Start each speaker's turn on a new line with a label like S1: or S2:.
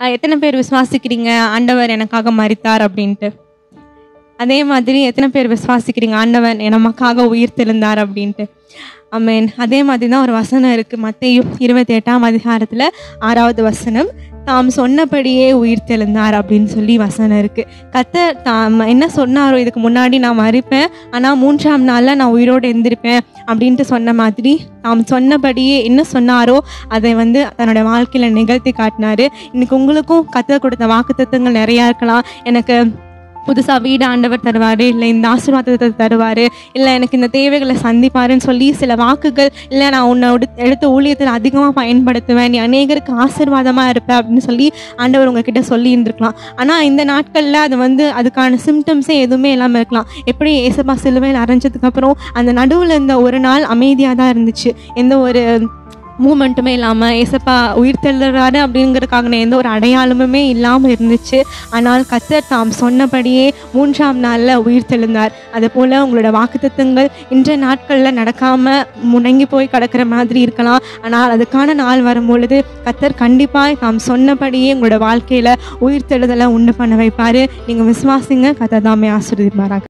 S1: அஹ் எத்தனை பேர் விசுவாசிக்கிறீங்க ஆண்டவர் எனக்காக மரித்தார் அப்படின்ட்டு அதே மாதிரி எத்தனை பேர் விசுவாசிக்கிறீங்க ஆண்டவன் நமக்காக உயிர் தெழுந்தார் அப்படின்ட்டு ஆமென் அதே மாதிரி தான் ஒரு வசனம் இருக்குது மத்தேயு இருபத்தி எட்டாம் அதிகாரத்தில் ஆறாவது வசனம் தாம் சொன்னபடியே உயிர் தெழுந்தார் அப்படின்னு சொல்லி வசனம் இருக்குது கத்த தாம் என்ன சொன்னாரோ இதுக்கு முன்னாடி நான் மறிப்பேன் ஆனால் மூன்றாம் நாளில் நான் உயிரோடு எழுந்திருப்பேன் அப்படின்ட்டு சொன்ன மாதிரி தாம் சொன்னபடியே என்ன சொன்னாரோ அதை வந்து தன்னோட வாழ்க்கையில் நிகழ்த்தி காட்டினாரு இன்னைக்கு உங்களுக்கும் கத்த கொடுத்த வாக்குத்தத்தங்கள் நிறையா இருக்கலாம் எனக்கு புதுசாக வீடு ஆண்டவர் தருவார் இல்லை இந்த ஆசீர்வாதத்தை தருவார் இல்லை எனக்கு இந்த தேவைகளை சந்திப்பாருன்னு சொல்லி சில வாக்குகள் இல்லை நான் உன்னை எடுத்து- எடுத்த ஊழியத்தில் அதிகமாக பயன்படுத்துவேன் நீ அநேகருக்கு ஆசீர்வாதமாக இருப்ப அப்படின்னு சொல்லி ஆண்டவர் உங்ககிட்ட சொல்லி இருந்திருக்கலாம் ஆனால் இந்த நாட்களில் அது வந்து அதுக்கான சிம்டம்ஸே எதுவுமே இல்லாமல் இருக்கலாம் எப்படி ஏசப்பா சிலுவையில் அரைஞ்சதுக்கப்புறம் அந்த நடுவில் இருந்த ஒரு நாள் அமைதியாக தான் இருந்துச்சு எந்த ஒரு மூமெண்ட்டுமே இல்லாமல் ஏசப்பா உயிர் தெழுறாரு அப்படிங்கிறதுக்கான எந்த ஒரு அடையாளமுமே இல்லாமல் இருந்துச்சு ஆனால் கத்தர் தாம் சொன்னபடியே மூன்றாம் நாளில் உயிர் தெழுந்தார் அது போல் உங்களோட வாக்குத்தத்தங்கள் இன்றைய நாட்களில் நடக்காமல் முடங்கி போய் கிடக்கிற மாதிரி இருக்கலாம் ஆனால் அதுக்கான நாள் வரும்பொழுது கத்தர் கண்டிப்பாக தாம் சொன்னபடியே உங்களோட வாழ்க்கையில் உயிர் தெழுதலை உண்டு பண்ண வைப்பார் நீங்கள் விசுவாசிங்க கத்தர் தாமே ஆசீர்வதிப்பாராக